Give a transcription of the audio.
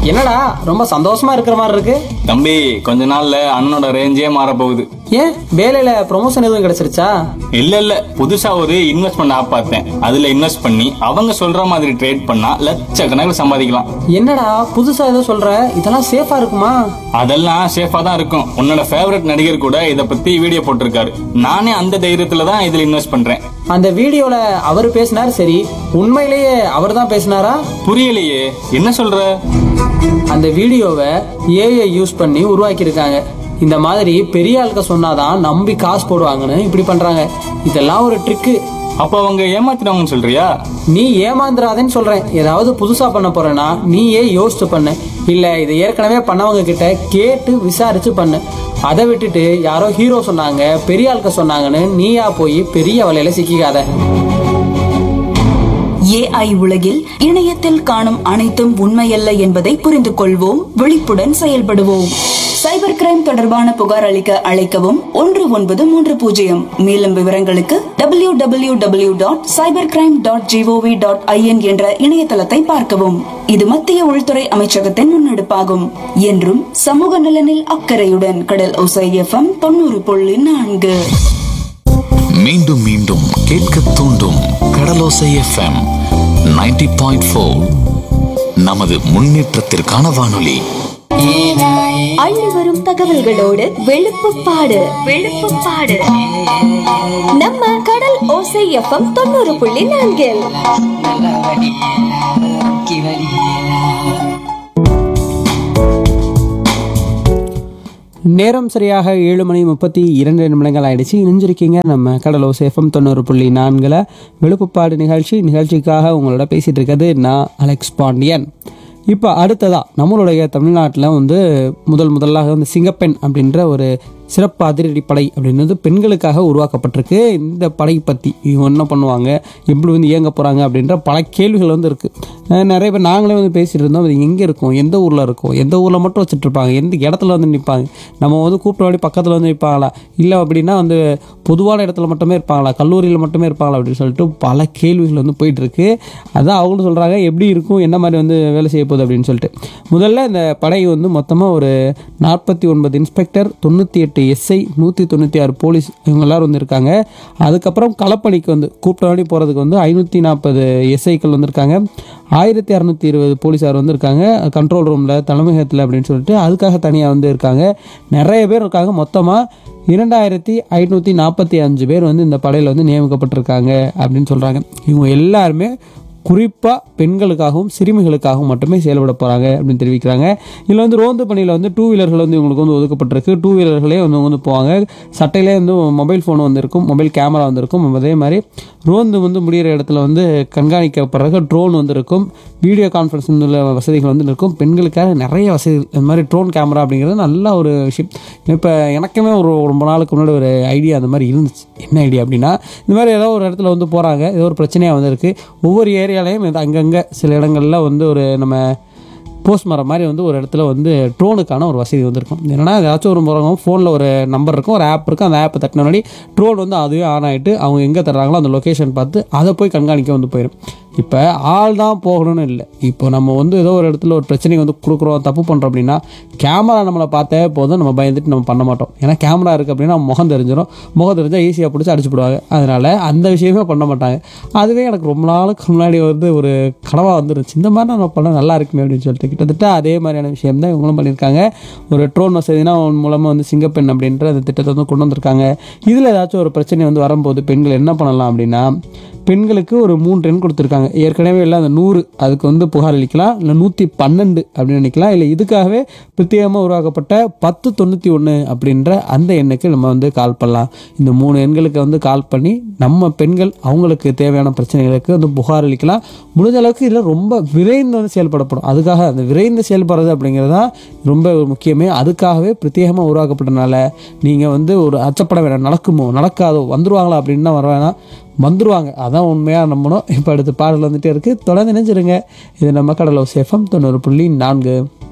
என்னடா ரொம்ப சந்தோஷமா இருக்கிற மாதிரி இருக்கு தம்பி கொஞ்ச நாள்ல அண்ணனோட ரேஞ்சே மாற போகுது ஏன் வேலையில ப்ரொமோஷன் எதுவும் கிடைச்சிருச்சா இல்ல இல்ல புதுசா ஒரு இன்வெஸ்ட்மெண்ட் ஆப் பார்த்தேன் அதுல இன்வெஸ்ட் பண்ணி அவங்க சொல்ற மாதிரி ட்ரேட் பண்ணா லட்சக்கணக்கில் சம்பாதிக்கலாம் என்னடா புதுசா ஏதோ சொல்ற இதெல்லாம் சேஃபா இருக்குமா அதெல்லாம் சேஃபா தான் இருக்கும் உன்னோட ஃபேவரட் நடிகர் கூட இத பத்தி வீடியோ போட்டிருக்காரு நானே அந்த தைரியத்துல தான் இதுல இன்வெஸ்ட் பண்றேன் அந்த வீடியோல அவர் பேசினார் சரி உண்மையிலேயே அவர் தான் பேசினாரா புரியலையே என்ன சொல்ற அந்த வீடியோவை ஏஐ யூஸ் பண்ணி உருவாக்கியிருக்காங்க இந்த மாதிரி பெரிய ஆளுக்க சொன்னாதான் நம்பி காசு போடுவாங்கன்னு இப்படி பண்றாங்க இதெல்லாம் ஒரு ட்ரிக்கு அப்ப அவங்க ஏமாத்தினவங்கன்னு சொல்றியா நீ ஏமாந்துடாதேன்னு சொல்றேன் ஏதாவது புதுசா பண்ண போறேன்னா நீயே யோசிச்சு பண்ணு இல்ல இதை ஏற்கனவே பண்ணவங்க கிட்ட கேட்டு விசாரிச்சு பண்ணு அதை விட்டுட்டு யாரோ ஹீரோ சொன்னாங்க பெரிய ஆளுக்க சொன்னாங்கன்னு நீயா போய் பெரிய வலையில சிக்கிக்காத ஏஐ உலகில் இணையத்தில் காணும் அனைத்தும் உண்மையல்ல என்பதை புரிந்து கொள்வோம் விழிப்புடன் செயல்படுவோம் சைபர் கிரைம் தொடர்பான புகார் அளிக்க அழைக்கவும் ஒன்று ஒன்பது மூன்று பூஜ்ஜியம் மேலும் விவரங்களுக்கு W W W dot cyber crime dot GOV dot IN என்ற இணையதளத்தை பார்க்கவும் இது மத்திய உள்துறை அமைச்சகத்தின் முன்னெடுப்பாகும் என்றும் சமூக நலனில் அக்கறையுடன் கடல் ஒசை எஃப்எம் தொண்ணூறு புள்ளி நான்கு மீண்டும் மீண்டும் கேட்க தூண்டும் கடலோசை எஃப்எம் 90.4 பாயிண்ட் ஃபோர் நமது முன்னேற்றத்திற்கான வானொலி அள்ளி வரும் தகவல்களோடு வெளுப்புப்பாடு வெளுப்புப்பாடு நம்ம கடல் ஓசை எஃப்எம் தொண்ணூறு புள்ளி நான்கில் நேரம் சரியாக ஏழு மணி முப்பத்தி இரண்டு நிமிடங்கள் ஆயிடுச்சு இணைஞ்சிருக்கீங்க நம்ம கடலோ சேஃபம் தொண்ணூறு புள்ளி நான்கில் விழுப்புப்பாடு நிகழ்ச்சி நிகழ்ச்சிக்காக உங்களோட பேசிட்டு இருக்கிறது நான் அலெக்ஸ் பாண்டியன் இப்போ அடுத்ததா நம்மளுடைய தமிழ்நாட்டில் வந்து முதல் முதலாக வந்து சிங்கப்பெண் அப்படின்ற ஒரு சிறப்பு அதிரடி படை அப்படின்றது பெண்களுக்காக உருவாக்கப்பட்டிருக்கு இந்த படை பற்றி இவங்க என்ன பண்ணுவாங்க எப்படி வந்து இயங்க போகிறாங்க அப்படின்ற பல கேள்விகள் வந்து இருக்குது நிறைய பேர் நாங்களே வந்து பேசிட்டு இருந்தோம் அது எங்கே இருக்கும் எந்த ஊரில் இருக்கும் எந்த ஊரில் மட்டும் வச்சுட்டு இருப்பாங்க எந்த இடத்துல வந்து நிற்பாங்க நம்ம வந்து கூப்பிட்ட வாடி பக்கத்தில் வந்து நிற்பாங்களா இல்லை அப்படின்னா வந்து பொதுவான இடத்துல மட்டுமே இருப்பாங்களா கல்லூரியில் மட்டுமே இருப்பாங்களா அப்படின்னு சொல்லிட்டு பல கேள்விகள் வந்து போயிட்டு இருக்கு அதான் அவங்களும் சொல்கிறாங்க எப்படி இருக்கும் என்ன மாதிரி வந்து வேலை செய்ய போகுது அப்படின்னு சொல்லிட்டு முதல்ல இந்த படை வந்து மொத்தமாக ஒரு நாற்பத்தி ஒன்பது இன்ஸ்பெக்டர் தொண்ணூற்றி எட்டு எஸ்ஐ நூற்றி தொண்ணூற்றி ஆறு போலீஸ் இவங்க எல்லாரும் வந்து இருக்காங்க அதுக்கப்புறம் களப்பணிக்கு வந்து கூப்பிட்டவாடி போகிறதுக்கு வந்து ஐநூற்றி நாற்பது எஸ்ஐக்கள் வந்திருக்காங்க ஆயிரத்தி அறநூற்றி இருபது போலீஸார் வந்து இருக்காங்க கண்ட்ரோல் ரூமில் தலைமையகத்தில் அப்படின்னு சொல்லிட்டு அதுக்காக தனியாக வந்து இருக்காங்க நிறைய பேர் இருக்காங்க மொத்தமாக இரண்டாயிரத்தி ஐநூற்றி நாற்பத்தி அஞ்சு பேர் வந்து இந்த படையில் வந்து நியமிக்கப்பட்டிருக்காங்க அப்படின்னு சொல்கிறாங்க இவங்க எல்லாருமே குறிப்பாக பெண்களுக்காகவும் சிறுமிகளுக்காகவும் மட்டுமே செயல்பட போகிறாங்க அப்படின்னு தெரிவிக்கிறாங்க இதில் வந்து ரோந்து பணியில் வந்து டூ வீலர்கள் வந்து இவங்களுக்கு வந்து ஒதுக்கப்பட்டிருக்கு டூ வீலர்களே வந்து இவங்க வந்து போவாங்க சட்டையிலே வந்து மொபைல் ஃபோன் வந்திருக்கும் மொபைல் கேமரா வந்திருக்கும் அதே மாதிரி ரோந்து வந்து முடிகிற இடத்துல வந்து கண்காணிக்கப்படுறதுக்கு ட்ரோன் வந்து இருக்கும் வீடியோ கான்ஃபரன்ஸ் உள்ள வசதிகள் வந்து இருக்கும் பெண்களுக்காக நிறைய வசதிகள் இந்த மாதிரி ட்ரோன் கேமரா அப்படிங்கிறது நல்ல ஒரு விஷயம் இப்போ எனக்குமே ஒரு ரொம்ப நாளுக்கு முன்னாடி ஒரு ஐடியா அந்த மாதிரி இருந்துச்சு என்ன ஐடியா அப்படின்னா இந்த மாதிரி ஏதோ ஒரு இடத்துல வந்து போகிறாங்க ஏதோ ஒரு பிரச்சனையாக வந்திருக்கு ஒவ்வொரு ஏரியாலையும் இது அங்கங்கே சில இடங்களில் வந்து ஒரு நம்ம போஸ்ட் மரம் மாதிரி வந்து ஒரு இடத்துல வந்து ட்ரோனுக்கான ஒரு வசதி வந்திருக்கும் என்னன்னா ஏதாச்சும் ஒரு முறை ஃபோனில் ஒரு நம்பர் இருக்கும் ஒரு ஆப் இருக்கும் அந்த ஆப்பை தட்டின முன்னாடி ட்ரோன் வந்து அதுவே ஆன் ஆகிட்டு அவங்க எங்கே தர்றாங்களோ அந்த லொக்கேஷன் பார்த்து அதை போய் கண்காணிக்க வந்து போயிடும் இப்போ ஆள் தான் போகணும்னு இல்லை இப்போ நம்ம வந்து ஏதோ ஒரு இடத்துல ஒரு பிரச்சனை வந்து கொடுக்குறோம் தப்பு பண்ணுறோம் அப்படின்னா கேமரா நம்மளை பார்த்தே போதும் நம்ம பயந்துட்டு நம்ம பண்ண மாட்டோம் ஏன்னா கேமரா இருக்குது அப்படின்னா முகம் தெரிஞ்சிடும் முகம் தெரிஞ்சால் ஈஸியாக பிடிச்சி அடிச்சு போடுவாங்க அதனால் அந்த விஷயமே பண்ண மாட்டாங்க அதுவே எனக்கு ரொம்ப நாளுக்கு முன்னாடி வந்து ஒரு கனவாக வந்துருச்சு இந்த மாதிரி நம்ம பண்ண நல்லா இருக்குமே அப்படின்னு சொல்லிட்டு கிட்டத்தட்ட அதே மாதிரியான விஷயம் தான் இவங்களும் பண்ணியிருக்காங்க ஒரு ட்ரோன் வசதினா மூலமாக வந்து சிங்கப்பெண் அப்படின்ற அந்த திட்டத்தை வந்து கொண்டு வந்திருக்காங்க இதில் ஏதாச்சும் ஒரு பிரச்சனை வந்து வரும்போது பெண்கள் என்ன பண்ணலாம் அப்படின்னா பெண்களுக்கு ஒரு மூன்று எண் கொடுத்துருக்காங்க ஏற்கனவே இல்லை அந்த நூறு அதுக்கு வந்து புகார் அளிக்கலாம் இல்லை நூற்றி பன்னெண்டு அப்படின்னு நினைக்கலாம் இல்லை இதுக்காகவே பிரத்யேகமாக உருவாக்கப்பட்ட பத்து தொண்ணூற்றி ஒன்று அப்படின்ற அந்த எண்ணுக்கு நம்ம வந்து கால் பண்ணலாம் இந்த மூணு எண்களுக்கு வந்து கால் பண்ணி நம்ம பெண்கள் அவங்களுக்கு தேவையான பிரச்சனைகளுக்கு வந்து புகார் அளிக்கலாம் முடிஞ்ச அளவுக்கு இதில் ரொம்ப விரைந்து வந்து செயல்படப்படும் அதுக்காக அந்த விரைந்து செயல்படுறது அப்படிங்கிறது தான் ரொம்ப ஒரு முக்கியமே அதுக்காகவே பிரத்யேகமாக உருவாக்கப்பட்டனால நீங்கள் வந்து ஒரு அச்சப்பட வேணாம் நடக்குமோ நடக்காதோ வந்துருவாங்களா அப்படின்னு தான் வர வேணாம் வந்துருவாங்க அதான் உண்மையாக நம்பணும் இப்போ அடுத்து பாடல் வந்துட்டே இருக்குது தொடர்ந்து நினைச்சிருங்க இது நம்ம கடலோ சேஃபம் தொண்ணூறு புள்ளி நான்கு